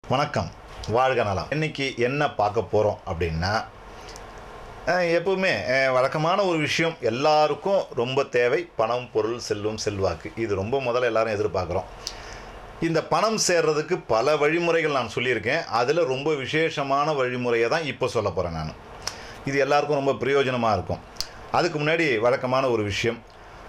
வணக்கம் வாழ்க நலம் இன்னைக்கு என்ன பார்க்க போகிறோம் அப்படின்னா அஹ், எப்பவுமே அஹ், வழக்கமான ஒரு விஷயம் எல்லாருக்கும் ரொம்ப தேவை பணம் பொருள் செல்வம் செல்வாக்கு இது ரொம்ப முதல்ல எல்லாரும் எதிர்பார்க்குறோம் இந்த பணம் சேர்றதுக்கு பல வழிமுறைகள் நான் சொல்லியிருக்கேன் அதில் ரொம்ப விசேஷமான வழிமுறையை தான் இப்போ சொல்ல போகிறேன் நான் இது எல்லாருக்கும் ரொம்ப பிரயோஜனமாக இருக்கும் அதுக்கு முன்னாடி வழக்கமான ஒரு விஷயம்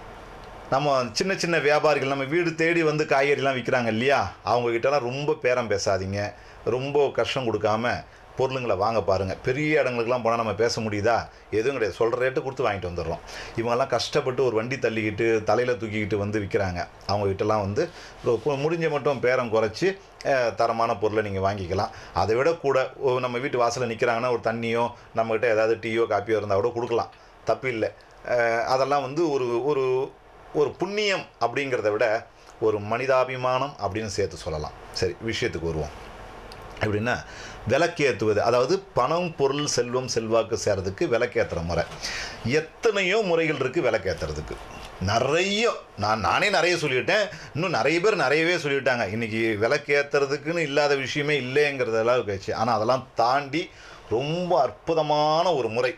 நம்ம சின்ன சின்ன வியாபாரிகள் நம்ம வீடு தேடி வந்து காய்கறிலாம் விற்கிறாங்க இல்லையா அவங்க கிட்டலாம் ரொம்ப பேரம் பேசாதீங்க ரொம்ப கஷ்டம் கொடுக்காம பொருளுங்களை வாங்க பாருங்கள் பெரிய இடங்களுக்குலாம் போனால் நம்ம பேச முடியுதா எதுவும் கிடையாது சொல்கிற ரேட்டு கொடுத்து வாங்கிட்டு வந்துடுறோம் இவங்கெல்லாம் கஷ்டப்பட்டு ஒரு வண்டி தள்ளிக்கிட்டு தலையில் தூக்கிக்கிட்டு வந்து விற்கிறாங்க அவங்க கிட்டலாம் வந்து ரொ- முடிஞ்ச மட்டும் பேரம் குறைச்சி அஹ், தரமான பொருளை நீங்கள் வாங்கிக்கலாம் அதை விட கூட ஓ, நம்ம வீட்டு வாசலில் நிற்கிறாங்கன்னா ஒரு தண்ணியோ நம்மக்கிட்ட ஏதாவது டீயோ காப்பியோ இருந்தால் கூட கொடுக்கலாம் தப்பு இல்லை அஹ், அதெல்லாம் வந்து ஒரு ஒரு ஒரு புண்ணியம் அப்படிங்கிறத விட ஒரு மனிதாபிமானம் அப்படின்னு சேர்த்து சொல்லலாம் சரி விஷயத்துக்கு வருவோம் எப்படின்னா விளக்கேற்றுவது அதாவது பணம் பொருள் செல்வம் செல்வாக்கு சேர்றதுக்கு விளக்கேற்றுற முறை எத்தனையோ முறைகள் இருக்குது விளக்கேற்றுறதுக்கு நிறைய நான் நானே நிறைய சொல்லிவிட்டேன் இன்னும் நிறைய பேர் நிறையவே சொல்லிவிட்டாங்க இன்றைக்கி விளக்கேற்றுறதுக்குன்னு இல்லாத விஷயமே இல்லைங்கிறதெல்லாம் கழிச்சு ஆனால் அதெல்லாம் தாண்டி ரொம்ப அற்புதமான ஒரு முறை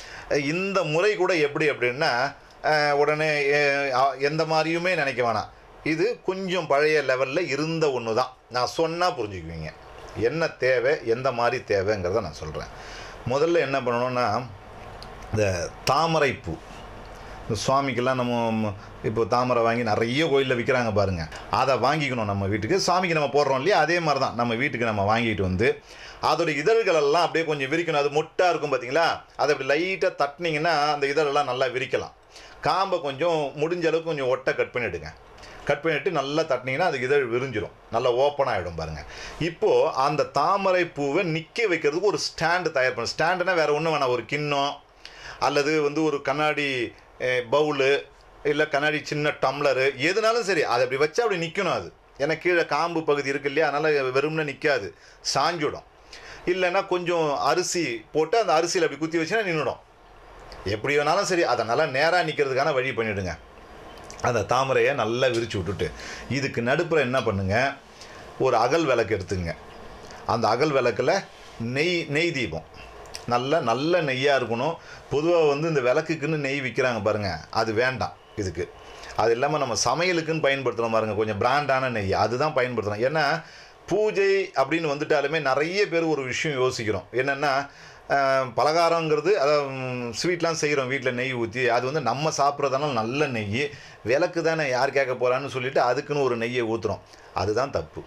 இந்த முறை கூட எப்படி அப்படின்னா அஹ், உடனே அஹ், அ- எந்த மாதிரியுமே நினைக்க வேணாம் இது கொஞ்சம் பழைய லெவலில் இருந்த ஒன்று தான் நான் சொன்னால் புரிஞ்சுக்குவீங்க என்ன தேவை எந்த மாதிரி தேவைங்கிறத நான் சொல்கிறேன் முதல்ல என்ன பண்ணணும்னா இந்த தாமரைப்பூ இந்த சுவாமிக்கெல்லாம் நம்ம ம், இப்போ தாமரை வாங்கி நிறைய கோயிலில் விற்கிறாங்க பாருங்கள் அதை வாங்கிக்கணும் நம்ம வீட்டுக்கு சாமிக்கு நம்ம போடுறோம் இல்லையா அதே மாதிரி தான் நம்ம வீட்டுக்கு நம்ம வாங்கிட்டு வந்து அதோட இதழ்கள் எல்லாம் அப்படியே கொஞ்சம் விரிக்கணும் அது மொட்டாக இருக்கும் பார்த்தீங்களா அதை அப்படி லைட்டாக தட்டினீங்கன்னா அந்த இதழெல்லாம் நல்லா விரிக்கலாம் காம்பை கொஞ்சம் முடிஞ்ச அளவுக்கு கொஞ்சம் ஒட்டை கட் பண்ணிவிடுங்க கட் பண்ணிவிட்டு நல்லா தட்டினீங்கன்னா அது இதழ் விரிஞ்சிரும் நல்லா ஓப்பன் ஆகிடும் பாருங்கள் இப்போது அந்த தாமரை பூவை நிற்க வைக்கிறதுக்கு ஒரு ஸ்டாண்டு தயார் பண்ண ஸ்டாண்டுனா வேறு ஒன்றும் வேணாம் ஒரு கிண்ணம் அல்லது வந்து ஒரு கண்ணாடி பவுலு இல்லை கண்ணாடி சின்ன டம்ளரு எதுனாலும் சரி அதை அப்படி வச்சா அப்படி நிற்கணும் அது ஏன்னா கீழே காம்பு பகுதி இருக்கு இல்லையா அதனால் வெறும்னே நிற்காது சாஞ்சிடும் இல்லைன்னா கொஞ்சம் அரிசி போட்டு அந்த அரிசியில் அப்படி குத்தி வச்சுன்னா நின்றுடும் எப்படி வேணாலும் சரி அதை நல்லா நேராக நிற்கிறதுக்கான வழி பண்ணிவிடுங்க அந்த தாமரையை நல்லா விரித்து விட்டுட்டு இதுக்கு நடுப்புற என்ன பண்ணுங்க ஒரு அகல் விளக்கு எடுத்துங்க அந்த அகல் விளக்கில் நெய் நெய் தீபம் நல்ல நல்ல நெய்யாக இருக்கணும் பொதுவாக வந்து இந்த விளக்குக்குன்னு நெய் விற்கிறாங்க பாருங்கள் அது வேண்டாம் இதுக்கு அது இல்லாமல் நம்ம சமையலுக்குன்னு பயன்படுத்துகிறோம் பாருங்கள் கொஞ்சம் பிராண்டான நெய் அதுதான் பயன்படுத்தணும் ஏன்னா பூஜை அப்படின்னு வந்துட்டாலுமே நிறைய பேர் ஒரு விஷயம் யோசிக்கிறோம் என்னென்னா அஹ், பலகாரங்கிறது அதை ஸ்வீட்லாம் செய்கிறோம் வீட்டில் நெய் ஊற்றி அது வந்து நம்ம சாப்பிட்றதுனால நல்ல நெய் விளக்கு தானே யார் கேட்க போகிறான்னு சொல்லிட்டு அதுக்குன்னு ஒரு நெய்யை ஊற்றுறோம் அதுதான் தப்பு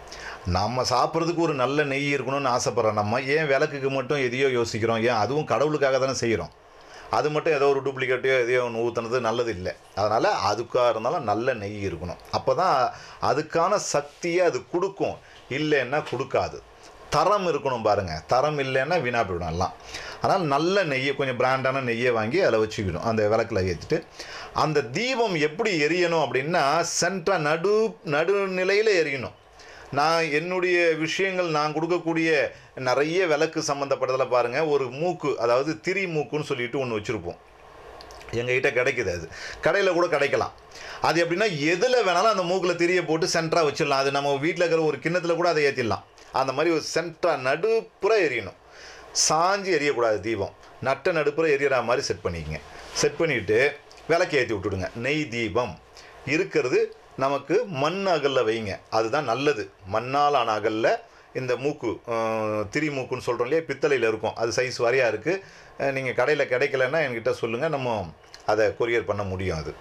நம்ம சாப்பிட்றதுக்கு ஒரு நல்ல நெய் இருக்கணும்னு ஆசைப்படுறோம் நம்ம ஏன் விளக்குக்கு மட்டும் எதையோ யோசிக்கிறோம் ஏன் அதுவும் கடவுளுக்காக தானே செய்கிறோம் அது மட்டும் ஏதோ ஒரு டூப்ளிகேட்டையோ எதையோ ஒன்று ஊற்றுனது நல்லது இல்லை அதனால் அதுக்காக இருந்தாலும் நல்ல நெய் இருக்கணும் அப்போ தான் அதுக்கான சக்தியை அது கொடுக்கும் இல்லைன்னா கொடுக்காது தரம் இருக்கணும் பாருங்கள் தரம் இல்லைன்னா வீணா போயிடும் எல்லாம் அதனால் நல்ல நெய்யை கொஞ்சம் பிராண்டான நெய்யை வாங்கி அதில் வச்சுக்கணும் அந்த விளக்கில் ஏற்றிட்டு அந்த தீபம் எப்படி எரியணும் அப்படின்னா சென்ட்ரா நடு நடுநிலையில் எரியணும் நான் என்னுடைய விஷயங்கள் நான் கொடுக்கக்கூடிய நிறைய விளக்கு சம்மந்தப்பட்டதில் பாருங்கள் ஒரு மூக்கு அதாவது திரி மூக்குன்னு சொல்லிட்டு ஒன்று வச்சுருப்போம் எங்ககிட்ட கிடைக்குது அது கடையில் கூட கிடைக்கலாம் அது எப்படின்னா எதில் வேணாலும் அந்த மூக்கில் திரியை போட்டு சென்டராக வச்சிடலாம் அது நம்ம வீட்டில் இருக்கிற ஒரு கிண்ணத்தில் கூட அதை ஏற்றிடலாம் அந்த மாதிரி ஒரு சென்டரா நடுப்புற எரியணும் சாஞ்சி எரியக்கூடாது தீபம் நட்ட நடுப்புற எரியற மாதிரி செட் பண்ணிக்கங்க செட் பண்ணிவிட்டு விளக்கு ஏற்றி விட்டுடுங்க நெய் தீபம் இருக்கிறது நமக்கு மண் அகலில் வைங்க அதுதான் நல்லது மண்ணால் ஆன அகலில் இந்த மூக்கு அஹ், திரி மூக்குன்னு சொல்கிறோம் இல்லையா பித்தளையில் இருக்கும் அது சைஸ் வரையாக இருக்குது நீங்கள் கடையில் கிடைக்கலன்னா என்கிட்ட சொல்லுங்கள் நம்ம அதை கொரியர் பண்ண முடியும் அது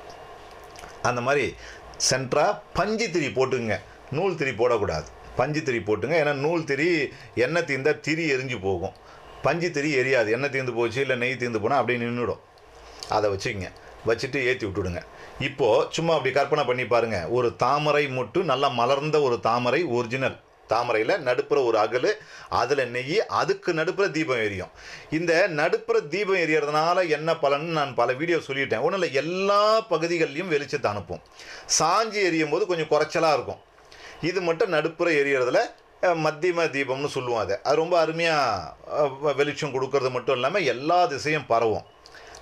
அந்த மாதிரி சென்ட்ரா பஞ்சு திரி போட்டுங்க நூல் திரி போடக்கூடாது பஞ்சு திரி போட்டுங்க ஏன்னா நூல் திரி எண்ணெய் தீர்ந்தால் திரி எரிஞ்சு போகும் பஞ்சு திரி எரியாது எண்ணெய் தீர்ந்து போச்சு இல்லை நெய் தீர்ந்து போனால் அப்படியே நின்றுடும் அதை வச்சுக்கங்க வச்சுட்டு ஏற்றி விட்டுடுங்க இப்போது சும்மா அப்படி கற்பனை பண்ணி பாருங்கள் ஒரு தாமரை மொட்டு நல்லா மலர்ந்த ஒரு தாமரை ஒரிஜினல் தாமரையில் நடுப்புற ஒரு அகல் அதில் நெய் அதுக்கு நடுப்புற தீபம் எரியும் இந்த நடுப்புற தீபம் எரியறதுனால என்ன பலன் நான் பல வீடியோ சொல்லிட்டேன் ஒன்றும் இல்லை எல்லா பகுதிகள்லையும் வெளிச்சத்தை அனுப்பும் சாஞ்சி எரியும் போது கொஞ்சம் குறைச்சலாக இருக்கும் இது மட்டும் நடுப்புற எரியறதுல அஹ், மத்தியம தீபம்னு சொல்லுவோம் அதை அது ரொம்ப அருமையாக வெளிச்சம் கொடுக்கறது மட்டும் இல்லாமல் எல்லா திசையும் பரவும்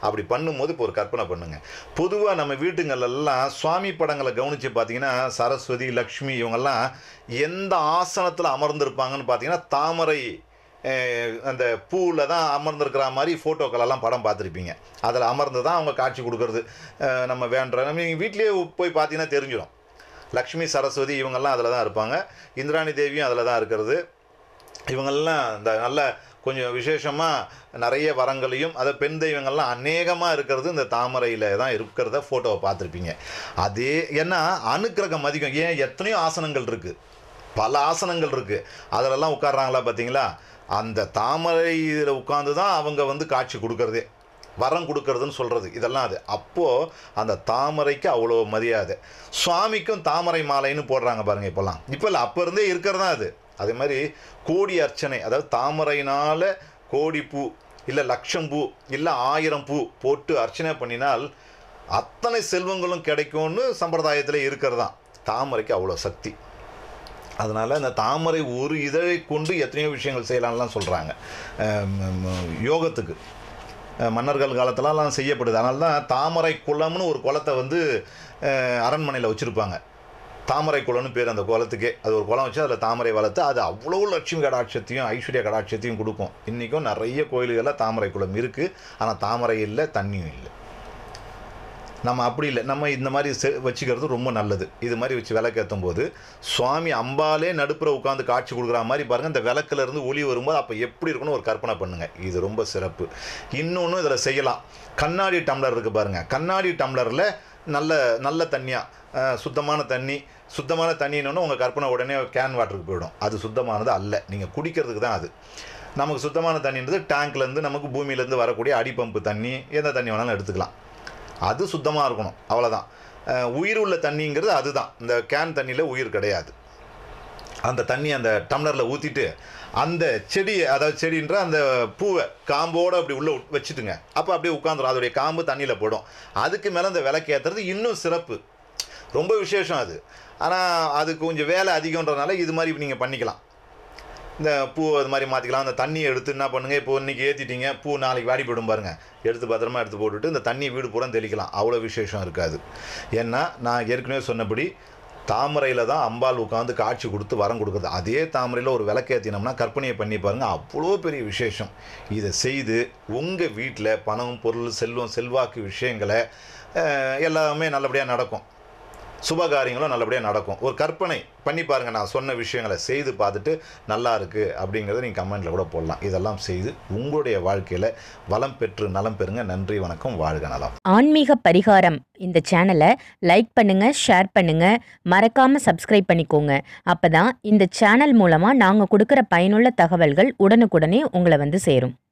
அப்படி பண்ணும்போது இப்போ ஒரு கற்பனை பண்ணுங்க பொதுவாக நம்ம வீட்டுங்களெல்லாம் சுவாமி படங்களை கவனித்து பார்த்தீங்கன்னா சரஸ்வதி லக்ஷ்மி இவங்கெல்லாம் எந்த ஆசனத்தில் அமர்ந்திருப்பாங்கன்னு பார்த்தீங்கன்னா தாமரை அஹ், அந்த பூவில் தான் அமர்ந்திருக்கிற மாதிரி ஃபோட்டோக்கள் எல்லாம் படம் பார்த்துருப்பீங்க அதில் அமர்ந்து தான் அவங்க காட்சி கொடுக்கறது அஹ், நம்ம வேண்டுற நம்ம வீட்லேயே போய் பார்த்தீங்கன்னா தெரிஞ்சிடும் லக்ஷ்மி சரஸ்வதி இவங்கெல்லாம் அதில் தான் இருப்பாங்க இந்திராணி தேவியும் அதில் தான் இருக்கிறது இவங்கெல்லாம் இந்த நல்ல கொஞ்சம் விசேஷமாக நிறைய வரங்களையும் அதை பெண் தெய்வங்கள்லாம் அநேகமாக இருக்கிறது இந்த தாமரையில் தான் இருக்கிறத ஃபோட்டோவை பார்த்துருப்பீங்க அதே ஏன்னா அணுக்கிரகம் அதிகம் ஏன் எத்தனையோ ஆசனங்கள் இருக்குது பல ஆசனங்கள் இருக்குது அதிலெல்லாம் உட்கார்றாங்களா பார்த்தீங்களா அந்த தாமரை இதில் உட்காந்து தான் அவங்க வந்து காட்சி கொடுக்கறதே வரம் கொடுக்கறதுன்னு சொல்கிறது இதெல்லாம் அது அப்போது அந்த தாமரைக்கு அவ்வளோ மரியாதை சுவாமிக்கும் தாமரை மாலைன்னு போடுறாங்க பாருங்கள் இப்போல்லாம் இப்போ இல்லை அப்போ இருந்தே இருக்கிறது தான் அது அதே மாதிரி கோடி அர்ச்சனை அதாவது தாமரையினால் கோடி பூ இல்லை லட்சம் பூ இல்லை ஆயிரம் பூ போட்டு அர்ச்சனை பண்ணினால் அத்தனை செல்வங்களும் கிடைக்கும்னு சம்பிரதாயத்தில் இருக்கிறதான் தாமரைக்கு அவ்வளோ சக்தி அதனால் இந்த தாமரை ஒரு இதழை கொண்டு எத்தனையோ விஷயங்கள் செய்யலாம்லாம் சொல்கிறாங்க யோகத்துக்கு அஹ் மன்னர்கள் காலத்துலலாம் செய்யப்படுது அதனால தான் தாமரை குளம்னு ஒரு குளத்தை வந்து அரண்மனையில் வச்சுருப்பாங்க தாமரை குளம்னு பேர் அந்த குளத்துக்கே அது ஒரு குளம் வச்சு அதில் தாமரை வளர்த்து அது அவ்வளோ லட்சுமி கடாட்சத்தையும் ஐஸ்வர்ய கடாட்சத்தையும் கொடுக்கும் இன்றைக்கும் நிறைய கோயில்களில் தாமரை குளம் இருக்குது ஆனால் தாமரை இல்லை தண்ணியும் இல்லை நம்ம அப்படி இல்லை நம்ம இந்த மாதிரி செ வச்சுக்கிறது ரொம்ப நல்லது இது மாதிரி வச்சு விளக்கேற்றும் போது சுவாமி அம்பாலே நடுப்புற உட்காந்து காட்சி கொடுக்குற மாதிரி பாருங்கள் இந்த விளக்குல இருந்து ஒளி வரும்போது அப்போ எப்படி இருக்குன்னு ஒரு கற்பனை பண்ணுங்கள் இது ரொம்ப சிறப்பு இன்னொன்று இதில் செய்யலாம் கண்ணாடி டம்ளர் இருக்குது பாருங்கள் கண்ணாடி டம்ளரில் நல்ல நல்ல தண்ணியாக சுத்தமான தண்ணி சுத்தமான தண்ணின்னு உங்கள் கற்பனை உடனே கேன் வாட்டருக்கு போயிடும் அது சுத்தமானது அல்ல நீங்கள் குடிக்கிறதுக்கு தான் அது நமக்கு சுத்தமான தண்ணின்றது டேங்க்லேருந்து நமக்கு பூமியிலேருந்து வரக்கூடிய அடிப்பம்பு தண்ணி எந்த தண்ணி வேணாலும் எடுத்துக்கலாம் அது சுத்தமாக இருக்கணும் அவ்வளோதான் அஹ் உயிர் உள்ள தண்ணிங்கிறது அதுதான் இந்த கேன் தண்ணியில் உயிர் கிடையாது அந்த தண்ணி அந்த டம்ளரில் ஊற்றிட்டு அந்த செடி அதாவது செடின்ற அந்த பூவை காம்போடு அப்படி உள்ளே வச்சுட்டுங்க அப்போ அப்படியே உட்காந்துரும் அதோடைய காம்பு தண்ணியில் போடும் அதுக்கு மேலே அந்த விளக்கு ஏற்றுறது இன்னும் சிறப்பு ரொம்ப விசேஷம் அது ஆனால் அது கொஞ்சம் வேலை அதிகன்றதுனால இது மாதிரி நீங்கள் பண்ணிக்கலாம் இந்த பூ அது மாதிரி மாற்றிக்கலாம் அந்த தண்ணியை எடுத்து என்ன பண்ணுங்கள் இப்போ இன்றைக்கி ஏற்றிட்டீங்க பூ நாளைக்கு வாடி போயிடும் பாருங்கள் எடுத்து பத்திரமா எடுத்து போட்டுட்டு இந்த தண்ணி வீடு பூரா தெளிக்கலாம் அவ்வளோ விசேஷம் இருக்காது ஏன்னா நான் ஏற்கனவே சொன்னபடி தாமரையில் தான் அம்பாள் உட்காந்து காட்சி கொடுத்து வரம் கொடுக்குறது அதே தாமரையில் ஒரு விளக்கேற்றினோம்னா கற்பனையை பண்ணி பாருங்கள் அவ்வளோ பெரிய விசேஷம் இதை செய்து உங்கள் வீட்டில் பணம் பொருள் செல்வம் செல்வாக்கு விஷயங்களை அஹ், எல்லாமே நல்லபடியாக நடக்கும் சுபகாரியங்களும் நல்லபடியாக நடக்கும் ஒரு கற்பனை பண்ணி பாருங்கள் நான் சொன்ன விஷயங்களை செய்து பார்த்துட்டு நல்லா இருக்குது அப்படிங்கிறத நீங்கள் கமெண்ட்டில் கூட போடலாம் இதெல்லாம் செய்து உங்களுடைய வாழ்க்கையில் வளம் பெற்று நலம் பெறுங்க நன்றி வணக்கம் வாழ்க நலம் ஆன்மீக பரிகாரம் இந்த சேனலை லைக் பண்ணுங்க ஷேர் பண்ணுங்க மறக்காம சப்ஸ்கிரைப் பண்ணிக்கோங்க அப்பதான் இந்த சேனல் மூலமா நாங்க கொடுக்கிற பயனுள்ள தகவல்கள் உடனுக்குடனே உங்களை வந்து சேரும்